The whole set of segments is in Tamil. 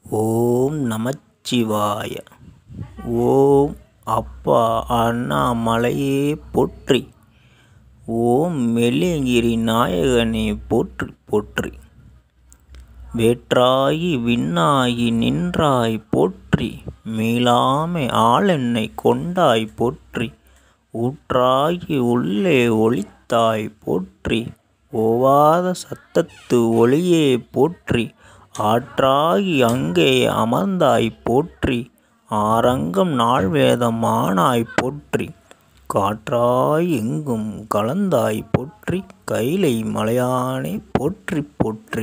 ஓம் நமச்சிவாய ஓம் அப்பா அண்ணாமலையே போற்றி ஓம் வெள்ளியங்கிரி நாயகனே போற்றி போற்றி வேற்றாகி விண்ணாகி நின்றாய் போற்றி மீளாமை ஆளென்னை கொண்டாய் போற்றி ஊற்றாகி உள்ளே ஒளித்தாய் போற்றி ஓவாத சத்தத்து ஒளியே போற்றி ஆற்றாகி அங்கே அமர்ந்தாய் போற்றி ஆரங்கம் நால்வேதம் ஆனாய் போற்றி காற்றாய் எங்கும் கலந்தாய் போற்றி கைலை மலையானே போற்றி போற்றி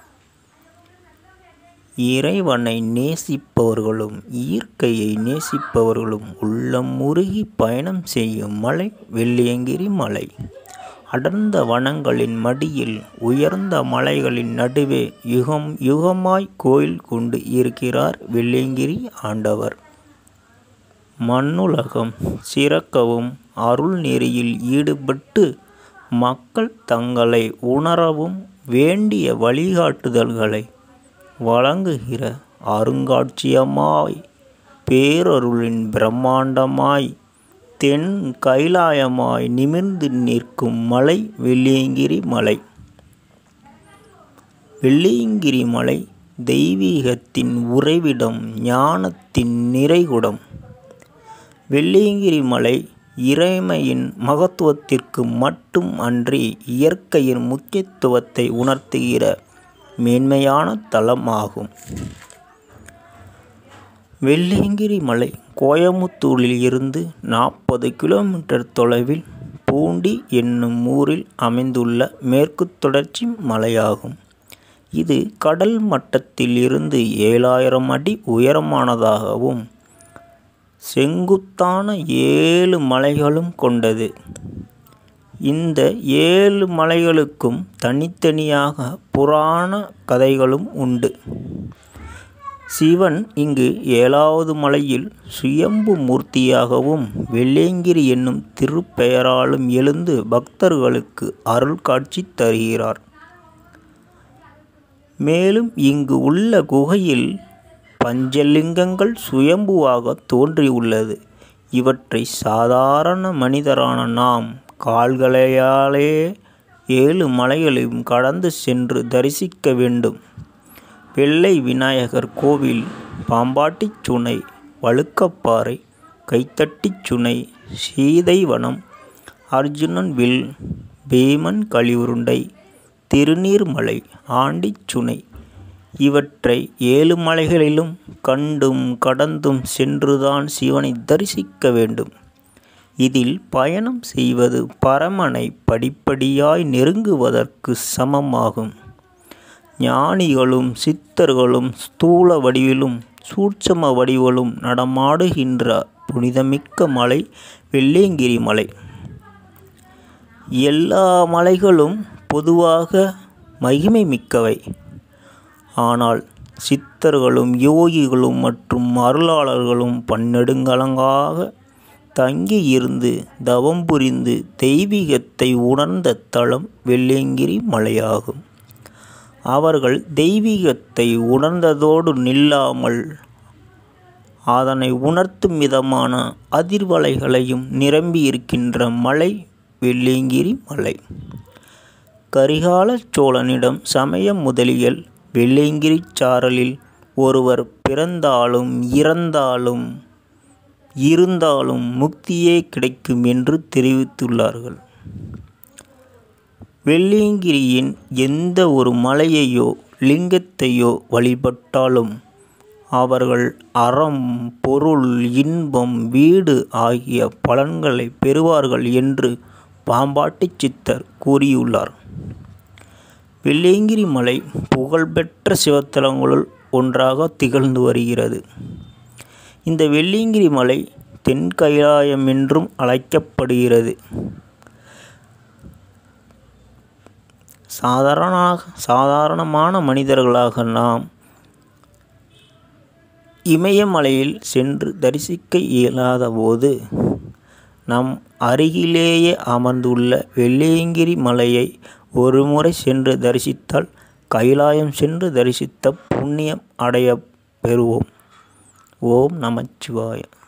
இறைவனை நேசிப்பவர்களும் இயற்கையை நேசிப்பவர்களும் உள்ளம் முருகி பயணம் செய்யும் மலை வெள்ளியங்கிரி மலை அடர்ந்த வனங்களின் மடியில் உயர்ந்த மலைகளின் நடுவே யுகம் யுகமாய் கோயில் கொண்டு இருக்கிறார் வெள்ளியங்கிரி ஆண்டவர் மண்ணுலகம் சிறக்கவும் அருள் நெறியில் ஈடுபட்டு மக்கள் தங்களை உணரவும் வேண்டிய வழிகாட்டுதல்களை வழங்குகிற அருங்காட்சியமாய் பேரருளின் பிரம்மாண்டமாய் தென் கைலாயமாய் நிமிர்ந்து நிற்கும் மலை வெள்ளியங்கிரி மலை வெள்ளியங்கிரி மலை தெய்வீகத்தின் உறைவிடம் ஞானத்தின் நிறைகுடம் வெள்ளியங்கிரி மலை இறைமையின் மகத்துவத்திற்கு மட்டும் அன்றி இயற்கையின் முக்கியத்துவத்தை உணர்த்துகிற மேன்மையான தலமாகும் வெள்ளியங்கிரி மலை கோயமுத்தூரில் இருந்து நாற்பது கிலோமீட்டர் தொலைவில் பூண்டி என்னும் ஊரில் அமைந்துள்ள மேற்கு தொடர்ச்சி மலையாகும் இது கடல் மட்டத்தில் இருந்து ஏழாயிரம் அடி உயரமானதாகவும் செங்குத்தான ஏழு மலைகளும் கொண்டது இந்த ஏழு மலைகளுக்கும் தனித்தனியாக புராண கதைகளும் உண்டு சிவன் இங்கு ஏழாவது மலையில் சுயம்பு மூர்த்தியாகவும் வெள்ளியங்கிரி என்னும் திருப்பெயராலும் எழுந்து பக்தர்களுக்கு அருள் காட்சி தருகிறார் மேலும் இங்கு உள்ள குகையில் பஞ்சலிங்கங்கள் சுயம்புவாக தோன்றியுள்ளது இவற்றை சாதாரண மனிதரான நாம் கால்களையாலே ஏழு மலைகளையும் கடந்து சென்று தரிசிக்க வேண்டும் வெள்ளை விநாயகர் கோவில் பாம்பாட்டிச் சுனை வழுக்கப்பாறை கைத்தட்டிச் சுனை சீதைவனம் அர்ஜுனன் வில் பீமன் கழிவுருண்டை திருநீர்மலை ஆண்டிச் சுனை இவற்றை ஏழு மலைகளிலும் கண்டும் கடந்தும் சென்றுதான் சிவனை தரிசிக்க வேண்டும் இதில் பயணம் செய்வது பரமனை படிப்படியாய் நெருங்குவதற்கு சமமாகும் ஞானிகளும் சித்தர்களும் ஸ்தூல வடிவிலும் சூட்சம வடிவிலும் நடமாடுகின்ற புனிதமிக்க மலை வெள்ளியங்கிரி மலை எல்லா மலைகளும் பொதுவாக மகிமை மிக்கவை ஆனால் சித்தர்களும் யோகிகளும் மற்றும் அருளாளர்களும் பன்னெடுங்கலங்காக தங்கி இருந்து தவம் புரிந்து தெய்வீகத்தை உணர்ந்த தலம் வெள்ளியங்கிரி மலையாகும் அவர்கள் தெய்வீகத்தை உணர்ந்ததோடு நில்லாமல் அதனை உணர்த்தும் விதமான அதிர்வலைகளையும் நிரம்பி இருக்கின்ற மலை வெள்ளியங்கிரி மலை கரிகால சோழனிடம் சமய முதலிகள் வெள்ளியங்கிரி சாரலில் ஒருவர் பிறந்தாலும் இறந்தாலும் இருந்தாலும் முக்தியே கிடைக்கும் என்று தெரிவித்துள்ளார்கள் வெள்ளியங்கிரியின் எந்த ஒரு மலையையோ லிங்கத்தையோ வழிபட்டாலும் அவர்கள் அறம் பொருள் இன்பம் வீடு ஆகிய பலன்களை பெறுவார்கள் என்று பாம்பாட்டி சித்தர் கூறியுள்ளார் வெள்ளியங்கிரி மலை புகழ்பெற்ற சிவத்தலங்களுள் ஒன்றாக திகழ்ந்து வருகிறது இந்த வெள்ளியங்கிரி மலை தென் கைலாயம் என்றும் அழைக்கப்படுகிறது சாதாரண சாதாரணமான மனிதர்களாக நாம் இமயமலையில் சென்று தரிசிக்க இயலாத போது நம் அருகிலேயே அமர்ந்துள்ள வெள்ளியங்கிரி மலையை ஒருமுறை சென்று தரிசித்தால் கைலாயம் சென்று தரிசித்த புண்ணியம் அடைய பெறுவோம் ஓம் நமச்சிவாய